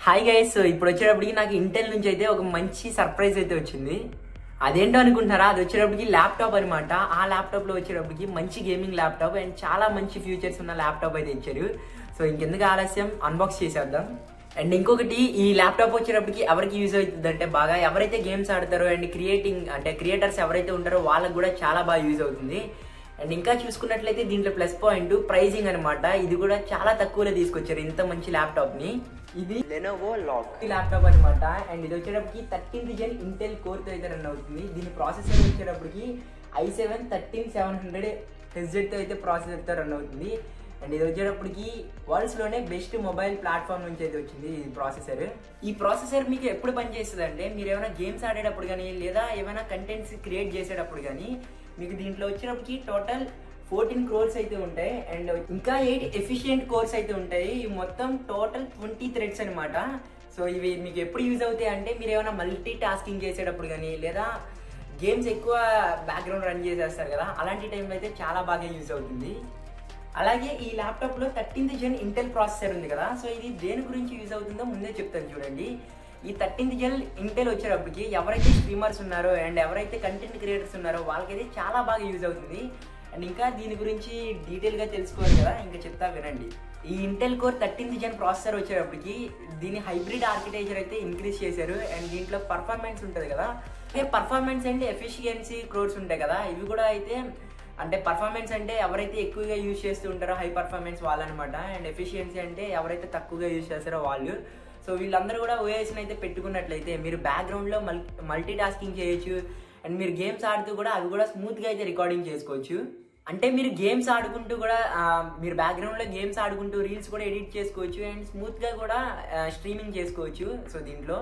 hi guys ఇప్పుడు వచ్చేటప్పటికి నాకు ఇంటెల్ నుంచి అయితే ఒక మంచి సర్ప్రైజ్ అయితే వచ్చింది అదేంటో అనుకుంటున్నారా అది వచ్చేటప్పటికి ల్యాప్టాప్ అనమాట ఆ ల్యాప్టాప్ లో వచ్చేటప్పటికి మంచి గేమింగ్ ల్యాప్టాప్ అండ్ చాలా మంచి ఫ్యూచర్స్ ఉన్న ల్యాప్టాప్ అయితే ఇచ్చారు సో ఇంకెందుకు ఆలస్యం అన్బాక్స్ చేసేద్దాం అండ్ ఇంకొకటి ఈ ల్యాప్టాప్ వచ్చేటప్పటికి ఎవరికి యూజ్ అవుతుంది అంటే బాగా ఎవరైతే గేమ్స్ ఆడతారో అండ్ క్రియేటింగ్ అంటే క్రియేటర్స్ ఎవరైతే ఉంటారో వాళ్ళకి కూడా చాలా బాగా యూజ్ అవుతుంది అండ్ ఇంకా చూసుకున్నట్లయితే దీంట్లో ప్లస్ పాయింట్ ప్రైజింగ్ అనమాట ఇది కూడా చాలా తక్కువలో తీసుకొచ్చారు ఇంత మంచి ల్యాప్టాప్ ని ఇది లెనోవో లాక్ ఈ ల్యాప్టాప్ అనమాట అండ్ ఇది వచ్చేటప్పటికి థర్టీన్త్ జెన్ ఇంటెల్ కోర్ తో అయితే రన్ అవుతుంది దీని ప్రాసెసర్ వచ్చేటప్పటికి i seven thirteen seven hundred హెచ్జెడ్ తో అయితే ప్రాసెసర్ తో రన్ అవుతుంది అండ్ ఇది వచ్చేటప్పటికి వరల్డ్స్ లోనే బెస్ట్ మొబైల్ ప్లాట్ఫామ్ నుంచి అయితే వచ్చింది ఈ ప్రాసెసర్ ఈ ప్రాసెసర్ మీకు ఎప్పుడు పనిచేస్తుంది అంటే మీరు ఏమైనా గేమ్స్ ఆడేటప్పుడు కానీ లేదా ఏమైనా కంటెంట్స్ క్రియేట్ చేసేటప్పుడు కానీ మీకు దీంట్లో వచ్చేటప్పటికి టోటల్ ఫోర్టీన్ క్రోర్స్ అయితే ఉంటాయి అండ్ ఇంకా ఎయిట్ ఎఫిషియెంట్ కోర్స్ అయితే ఉంటాయి ఇవి మొత్తం టోటల్ ట్వంటీ థ్రెడ్స్ అనమాట సో ఇవి మీకు ఎప్పుడు యూజ్ అవుతాయి అంటే మీరు ఏమైనా మల్టీ టాస్కింగ్ చేసేటప్పుడు కానీ లేదా గేమ్స్ ఎక్కువ బ్యాక్గ్రౌండ్ రన్ చేసేస్తారు కదా అలాంటి టైంలో అయితే చాలా బాగా యూజ్ అవుతుంది అలాగే ఈ ల్యాప్టాప్ లో థర్టీన్త్ జెన్ ఇంటెల్ ప్రాసెసర్ ఉంది కదా సో ఇది దేని గురించి యూజ్ అవుతుందో ముందే చెప్తాను చూడండి ఈ థర్టీన్త్ జెన్ ఇంటెల్ వచ్చేటప్పటికి ఎవరైతే స్ట్రీమర్స్ ఉన్నారో అండ్ ఎవరైతే కంటెంట్ క్రియేటర్స్ ఉన్నారో వాళ్ళకైతే చాలా బాగా యూజ్ అవుతుంది అండ్ ఇంకా దీని గురించి డీటెయిల్ గా తెలుసుకోవాలి కదా ఇంకా చెప్తా వినండి ఈ Intel core thirteenth gen processor వచ్చేటప్పటికి దీని హైబ్రిడ్ ఆర్కిటెక్చర్ అయితే ఇంక్రీజ్ చేశారు అండ్ దీంట్లో పర్ఫార్మెన్స్ ఉంటుంది కదా అంటే పర్ఫార్మెన్స్ అండ్ ఎఫిషియన్సీ క్రోర్స్ ఉంటాయి కదా ఇవి కూడా అయితే అంటే పర్ఫార్మెన్స్ అంటే ఎవరైతే ఎక్కువగా యూజ్ చేస్తూ ఉంటారో హై పర్ఫార్మెన్స్ వాళ్ళనమాట అండ్ ఎఫిషియన్సీ అంటే ఎవరైతే తక్కువగా యూజ్ చేస్తారో వాళ్ళు సో వీళ్ళందరూ కూడా ఓఎస్ని అయితే పెట్టుకున్నట్లయితే మీరు బ్యాక్గ్రౌండ్లో మల్ మల్టీ టాస్కింగ్ చేయొచ్చు అండ్ మీరు గేమ్స్ ఆడుతూ కూడా అవి కూడా స్మూత్గా అయితే రికార్డింగ్ చేసుకోవచ్చు అంటే మీరు గేమ్స్ ఆడుకుంటూ కూడా ఆ, మీరు బ్యాక్గ్రౌండ్లో గేమ్స్ ఆడుకుంటూ రీల్స్ కూడా ఎడిట్ చేసుకోవచ్చు అండ్ స్మూత్గా కూడా స్ట్రీమింగ్ చేసుకోవచ్చు సో దీంట్లో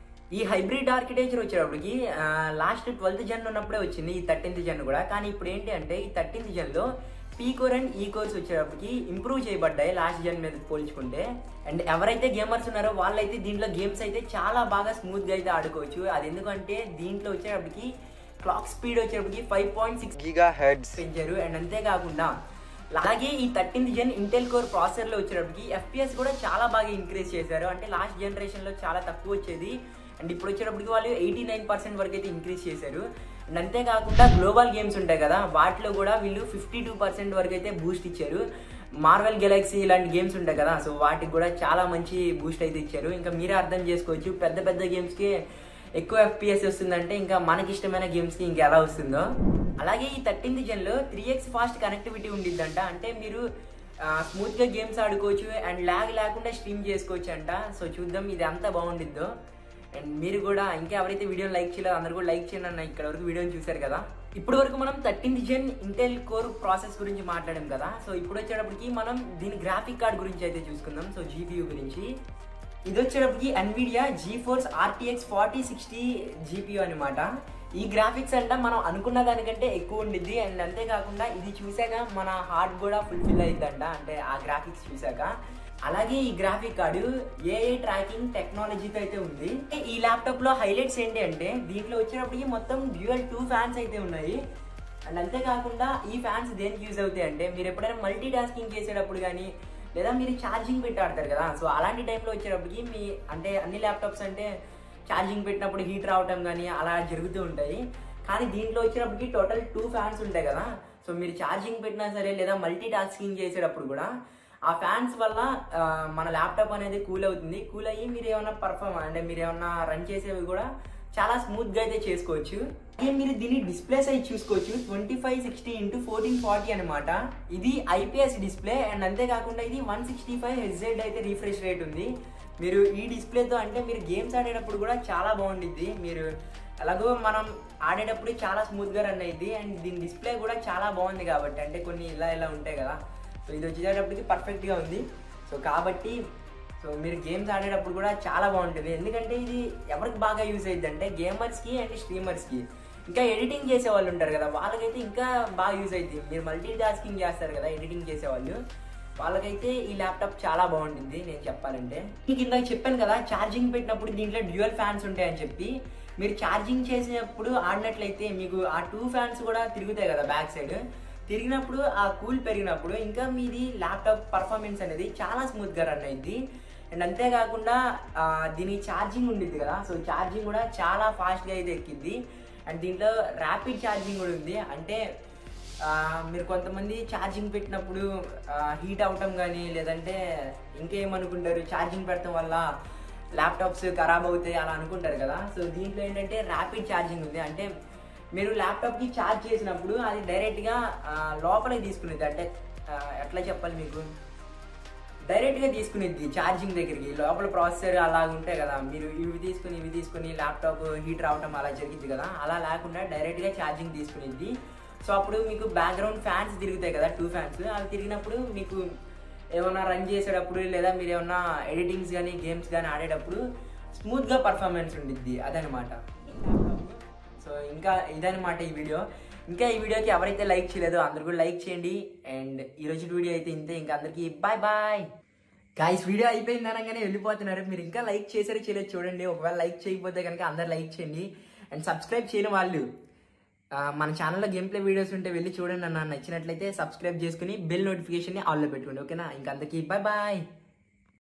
ఈ హైబ్రిడ్ ఆర్కిటెక్చర్ వచ్చేటప్పటికి లాస్ట్ ట్వెల్త్ జన్ ఉన్నప్పుడే వచ్చింది ఈ థర్టీన్త్ జన్ కూడా కానీ ఇప్పుడు ఏంటి అంటే ఈ థర్టీన్త్ జన్లో P core and E cores వచ్చేటప్పటికి ఇంప్రూవ్ చేయబడ్డాయి లాస్ట్ జన్ మీద పోల్చుకుంటే అండ్ ఎవరైతే గేమర్స్ ఉన్నారో వాళ్ళైతే దీంట్లో గేమ్స్ అయితే చాలా బాగా స్మూత్గా అయితే ఆడుకోవచ్చు అది ఎందుకంటే దీంట్లో వచ్చేటప్పటికి క్లాక్ స్పీడ్ వచ్చేటప్పటికి five point six giga hertz పెంచారు అండ్ అంతేకాకుండా అలాగే ఈ thirteenth gen Intel core processor లో వచ్చేటప్పటికి ఎఫ్పిఎస్ కూడా చాలా బాగా ఇంక్రీజ్ చేశారు అంటే లాస్ట్ జనరేషన్ లో చాలా తక్కువ వచ్చేది అండ్ ఇప్పుడు వచ్చేటప్పటికి వాళ్ళు ఎయిటీ నైన్ పర్సెంట్ వరకు అయితే ఇంక్రీజ్ చేశారు అండ్ అంతేకాకుండా గ్లోబల్ గేమ్స్ ఉంటాయి కదా వాటిలో కూడా వీళ్ళు ఫిఫ్టీ టూ పర్సెంట్ వరకు అయితే బూస్ట్ ఇచ్చారు మార్వెల్ గెలాక్సీ ఇలాంటి గేమ్స్ ఉంటాయి కదా సో వాటికి కూడా చాలా మంచి బూస్ట్ అయితే ఇచ్చారు ఇంకా మీరే అర్థం చేసుకోవచ్చు పెద్ద పెద్ద గేమ్స్కి ఎక్కువ ఎఫ్పిఎస్ వస్తుందంటే ఇంకా మనకి ఇష్టమైన గేమ్స్కి ఇంకా ఎలా వస్తుందో అలాగే ఈ థర్టీన్త్ జెన్లో త్రీ ఎక్స్ ఫాస్ట్ కనెక్టివిటీ ఉండిద్దంట అంటే మీరు స్మూత్గా గేమ్స్ ఆడుకోవచ్చు అండ్ ల్యాగ్ లేకుండా స్ట్రీమ్ చేసుకోవచ్చు అంట సో చూద్దాం ఇది అంతా బాగుండిద్దో అండ్ మీరు కూడా ఇంకా ఎవరైతే వీడియో లైక్ చేయలేదు అందరు కూడా లైక్ చేయండి అన్న ఇక్కడ వరకు వీడియోని చూశారు కదా ఇప్పుడు వరకు మనం thirteenth gen Intel core process గురించి మాట్లాడాం కదా సో ఇప్పుడు వచ్చేటప్పటికి మనం దీని గ్రాఫిక్ కార్డ్ గురించి అయితే చూసుకుందాం సో జీపీయూ గురించి ఇది వచ్చేటప్పటికి Nvidia GeForce RTX forty sixty GPU అనమాట ఈ గ్రాఫిక్స్ అంట మనం అనుకున్న దానికంటే ఎక్కువ ఉండిద్ది అండ్ అంతేకాకుండా ఇది చూసాక మన హార్ట్ కూడా ఫుల్ఫిల్ అయిందంట అంటే ఆ గ్రాఫిక్స్ చూసాక అలాగే ఈ గ్రాఫిక్ కార్డు ఏఐ ట్రాకింగ్ టెక్నాలజీతో అయితే ఉంది ఈ ల్యాప్టాప్ లో హైలైట్స్ ఏంటి అంటే దీంట్లో వచ్చేటప్పటికి మొత్తం డ్యూయల్ టూ ఫ్యాన్స్ అయితే ఉన్నాయి అండ్ అంతేకాకుండా ఈ ఫ్యాన్స్ దేనికి యూజ్ అవుతాయి అంటే మీరు ఎప్పుడైనా మల్టీ టాస్కింగ్ చేసేటప్పుడు కానీ లేదా మీరు ఛార్జింగ్ పెట్టి ఆడతారు కదా సో అలాంటి టైంలో వచ్చేటప్పటికి మీ అంటే అన్ని ల్యాప్టాప్స్ అంటే ఛార్జింగ్ పెట్టినప్పుడు హీట్ రావటం కానీ అలా జరుగుతూ ఉంటాయి కానీ దీంట్లో వచ్చేటప్పటికి టోటల్ టూ ఫ్యాన్స్ ఉంటాయి కదా సో మీరు ఛార్జింగ్ పెట్టినా సరే లేదా మల్టీ టాస్కింగ్ చేసేటప్పుడు కూడా ఆ ఫ్యాన్స్ వల్ల ఆ, మన ల్యాప్టాప్ అనేది కూల్ అవుతుంది కూల్ అయ్యి మీరు ఏమైనా పర్ఫామ్ అంటే మీరు ఏమైనా రన్ చేసేవి కూడా చాలా స్మూత్ గా అయితే చేసుకోవచ్చు అలాగే మీరు దీని డిస్ప్లే సైజ్ చూసుకోవచ్చు twenty five sixty into fourteen forty అనమాట ఇది ఐపీఎస్ డిస్ప్లే అండ్ అంతేకాకుండా ఇది వన్ సిక్స్టీ ఫైవ్ హెచ్జెడ్ అయితే రీఫ్రెష్ రేట్ ఉంది మీరు ఈ డిస్ప్లేతో అంటే మీరు గేమ్స్ ఆడేటప్పుడు కూడా చాలా బాగుండిద్ది మీరు ఎలాగో మనం ఆడేటప్పుడు చాలా స్మూత్ గా రన్ అయ్యింది అండ్ దీని డిస్ప్లే కూడా చాలా బాగుంది కాబట్టి అంటే కొన్ని ఇలా ఇలా ఉంటాయి కదా సో ఇది వచ్చేటప్పటికి పర్ఫెక్ట్ గా ఉంది సో కాబట్టి సో మీరు గేమ్స్ ఆడేటప్పుడు కూడా చాలా బాగుంటుంది ఎందుకంటే ఇది ఎవరికి బాగా యూజ్ అయ్యింది అంటే గేమర్స్కి అండ్ స్ట్రీమర్స్కి ఇంకా ఎడిటింగ్ చేసే వాళ్ళు ఉంటారు కదా వాళ్ళకైతే ఇంకా బాగా యూజ్ అయింది మీరు మల్టీ టాస్కింగ్ చేస్తారు కదా ఎడిటింగ్ చేసేవాళ్ళు వాళ్ళకైతే ఈ ల్యాప్టాప్ చాలా బాగుంటుంది నేను చెప్పాలంటే మీకు ఇందాక చెప్పాను కదా ఛార్జింగ్ పెట్టినప్పుడు దీంట్లో డ్యూయల్ ఫ్యాన్స్ ఉంటాయని చెప్పి మీరు ఛార్జింగ్ చేసినప్పుడు ఆడినట్లయితే మీకు ఆ టూ ఫ్యాన్స్ కూడా తిరుగుతాయి కదా బ్యాక్ సైడ్ తిరిగినప్పుడు ఆ కూల్ పెరిగినప్పుడు ఇంకా మీది ల్యాప్టాప్ పర్ఫార్మెన్స్ అనేది చాలా స్మూత్గా రన్ అయింది అండ్ అంతేకాకుండా ఆ, దీనికి ఛార్జింగ్ ఉండిద్ది కదా సో ఛార్జింగ్ కూడా చాలా ఫాస్ట్గా అయితే ఎక్కింది అండ్ దీంట్లో ర్యాపిడ్ ఛార్జింగ్ కూడా ఉంది అంటే ఆ, మీరు కొంతమంది ఛార్జింగ్ పెట్టినప్పుడు హీట్ అవటం కానీ లేదంటే ఇంకేమనుకుంటారు ఛార్జింగ్ పెట్టడం వల్ల ల్యాప్టాప్స్ ఖరాబ్ అవుతాయి అలా అనుకుంటారు కదా సో దీంట్లో ఏంటంటే ర్యాపిడ్ ఛార్జింగ్ ఉంది అంటే మీరు ల్యాప్టాప్కి ఛార్జ్ చేసినప్పుడు అది డైరెక్ట్గా లోపలే తీసుకునేది అంటే ఆ, ఎట్లా చెప్పాలి మీకు డైరెక్ట్గా తీసుకునేది ఛార్జింగ్ దగ్గరికి లోపల ప్రాసెసర్ అలా ఉంటాయి కదా మీరు ఇవి తీసుకుని ఇవి తీసుకుని ల్యాప్టాప్ హీట్ రావటం అలా జరిగింది కదా అలా లేకుండా డైరెక్ట్గా ఛార్జింగ్ తీసుకునేది సో అప్పుడు మీకు బ్యాక్గ్రౌండ్ ఫ్యాన్స్ తిరుగుతాయి కదా టూ ఫ్యాన్స్ అవి తిరిగినప్పుడు మీకు ఏమన్నా రన్ చేసేటప్పుడు లేదా మీరు ఏమన్నా ఎడిటింగ్స్ కానీ గేమ్స్ కానీ ఆడేటప్పుడు స్మూత్గా పర్ఫార్మెన్స్ ఉండిద్ది అదనమాట సో ఇంకా ఇదనమాట ఈ వీడియో ఇంకా ఈ వీడియోకి ఎవరైతే లైక్ చేయలేదో అందరు కూడా లైక్ చేయండి అండ్ ఈ రోజు వీడియో అయితే ఇంతే ఇంకా అందరికి బాయ్ బాయ్ గాయస్ వీడియో అయిపోయింది అనగానే వెళ్ళిపోతున్నారు మీరు ఇంకా లైక్ చేసారో చేయలేదు చూడండి ఒకవేళ లైక్ చేయకపోతే కనుక అందరు లైక్ చేయండి అండ్ సబ్స్క్రైబ్ చేయని వాళ్ళు ఆ, మన ఛానల్లో గేమ్ ప్లే వీడియోస్ ఉంటే వెళ్ళి చూడండి అన్న నచ్చినట్లయితే సబ్స్క్రైబ్ చేసుకుని బెల్ నోటిఫికేషన్ ఆల్లో పెట్టుకోండి ఓకేనా ఇంకా అందరికీ బాయ్ బాయ్